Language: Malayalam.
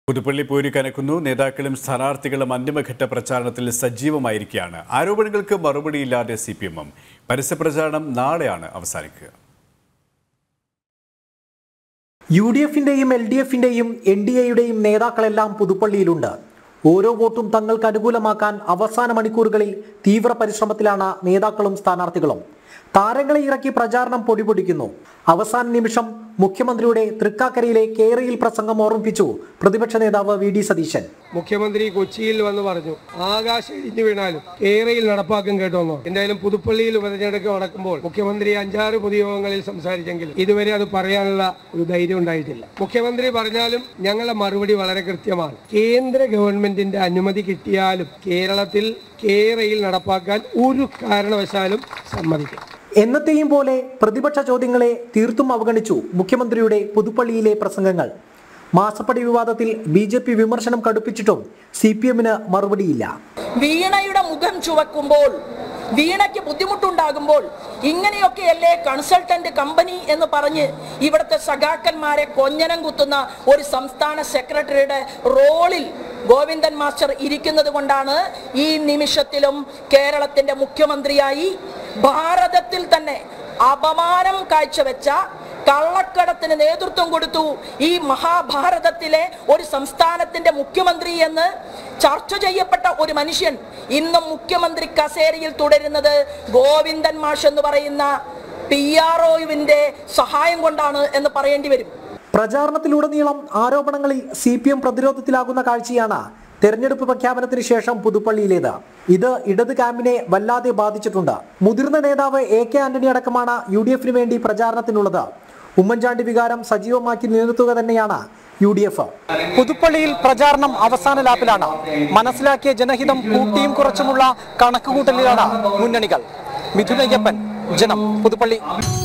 പുതുപ്പള്ളി പോരി കനക്കുന്നു നേതാക്കളും സ്ഥാനാർത്ഥികളും അന്തിമഘട്ട പ്രചാരണത്തിൽ സജീവമായിരിക്കുകയാണ് ആരോപണങ്ങൾക്ക് മറുപടിയില്ലാതെ സി പി എമ്മും പരസ്യപ്രചാരണം നാളെയാണ് അവസാനിക്കുക യു ഡി എഫിന്റെയും എൽ ഡി എഫിന്റെയും എൻ ഡി എയുടെയും നേതാക്കളെല്ലാം പുതുപ്പള്ളിയിലുണ്ട് ഓരോ വോട്ടും തങ്ങൾക്ക് അനുകൂലമാക്കാൻ അവസാന മണിക്കൂറുകളിൽ തീവ്ര പരിശ്രമത്തിലാണ് നേതാക്കളും സ്ഥാനാർത്ഥികളും താരങ്ങളെ ഇറക്കി പ്രചാരണം പൊടിപൊടിക്കുന്നു അവസാന നിമിഷം മുഖ്യമന്ത്രിയുടെ തൃക്കാക്കരയിലെ കേരയിൽ പ്രസംഗം ഓർമ്മിപ്പിച്ചു പ്രതിപക്ഷ നേതാവ് വി ഡി സതീശൻ മുഖ്യമന്ത്രി കൊച്ചിയിൽ വന്ന് പറഞ്ഞു ആകാശം ഇടിഞ്ഞു വീണാലും കേരയിൽ നടപ്പാക്കും കേട്ടോന്നോ എന്തായാലും പുതുപ്പള്ളിയിൽ ഉപതെരഞ്ഞെടുപ്പ് നടക്കുമ്പോൾ മുഖ്യമന്ത്രി അഞ്ചാറ് പൊതുയോഗങ്ങളിൽ സംസാരിച്ചെങ്കിലും ഇതുവരെ അത് പറയാനുള്ള ഒരു ധൈര്യം ഉണ്ടായിട്ടില്ല മുഖ്യമന്ത്രി പറഞ്ഞാലും ഞങ്ങളുടെ മറുപടി വളരെ കൃത്യമാണ് കേന്ദ്ര ഗവൺമെന്റിന്റെ അനുമതി കിട്ടിയാലും കേരളത്തിൽ കേരയിൽ നടപ്പാക്കാൻ ഒരു കാരണവശാലും സമ്മതിക്കും എന്നത്തെയും പോലെ പ്രതിപക്ഷ ചോദ്യങ്ങളെ തീർത്തും അവഗണിച്ചു മുഖ്യമന്ത്രിയുടെ പുതുപ്പള്ളിയിലെ പ്രസംഗങ്ങൾ മാസപ്പടി വിവാദത്തിൽ ബി ജെ പി വിമർശനം കടുപ്പിച്ചിട്ടും സി പി എമ്മിന് മറുപടിയില്ല വീണയുടെ മുഖം ചുവക്കുമ്പോൾ വീണയ്ക്ക് ബുദ്ധിമുട്ടുണ്ടാകുമ്പോൾ ഇങ്ങനെയൊക്കെയല്ലേ കൺസൾട്ടന്റ് കമ്പനി എന്ന് പറഞ്ഞ് ഇവിടുത്തെ സഖാക്കന്മാരെ കൊഞ്ഞനം കുത്തുന്ന ഒരു സംസ്ഥാന സെക്രട്ടറിയുടെ റോളിൽ ഗോവിന്ദൻ മാസ്റ്റർ ഇരിക്കുന്നത് കൊണ്ടാണ് ഈ നിമിഷത്തിലും കേരളത്തിന്റെ മുഖ്യമന്ത്രിയായി ഭാരതത്തിൽ തന്നെ അപമാനം കാഴ്ചവെച്ച കള്ളക്കടത്തിന് നേതൃത്വം കൊടുത്തു ഈ മഹാഭാരതത്തിലെ ഒരു സംസ്ഥാനത്തിന്റെ മുഖ്യമന്ത്രി എന്ന് ചർച്ച ചെയ്യപ്പെട്ട ഒരു മനുഷ്യൻ ഇന്നും മുഖ്യമന്ത്രി കസേരയിൽ തുടരുന്നത് ഗോവിന്ദൻ മാഷ് എന്ന് പറയുന്ന പി ആർ ഒവിന്റെ സഹായം കൊണ്ടാണ് എന്ന് പറയേണ്ടി വരും പ്രചാരണത്തിലുടനീളം ആരോപണങ്ങളിൽ സി പി എം പ്രതിരോധത്തിലാകുന്ന കാഴ്ചയാണ് തെരഞ്ഞെടുപ്പ് പ്രഖ്യാപനത്തിന് ശേഷം പുതുപ്പള്ളിയിലേത് ഇത് ഇടത് ക്യാമ്പിനെ വല്ലാതെ ബാധിച്ചിട്ടുണ്ട് മുതിർന്ന നേതാവ് എ കെ ആന്റണി അടക്കമാണ് യു ഡി എഫിന് വേണ്ടി പ്രചാരണത്തിനുള്ളത് ഉമ്മൻചാണ്ടി വികാരം സജീവമാക്കി നിലനിർത്തുക തന്നെയാണ് യു ഡി എഫ് പുതുപ്പള്ളിയിൽ പ്രചാരണം അവസാന ലാപ്പിലാണ് മനസ്സിലാക്കിയ ജനഹിതം കൂട്ടിയും കുറച്ചുമുള്ള കണക്കുകൂട്ടലിലാണ് മുന്നണികൾ മിഥുനയ്യപ്പൻ ജനം പുതുപ്പള്ളി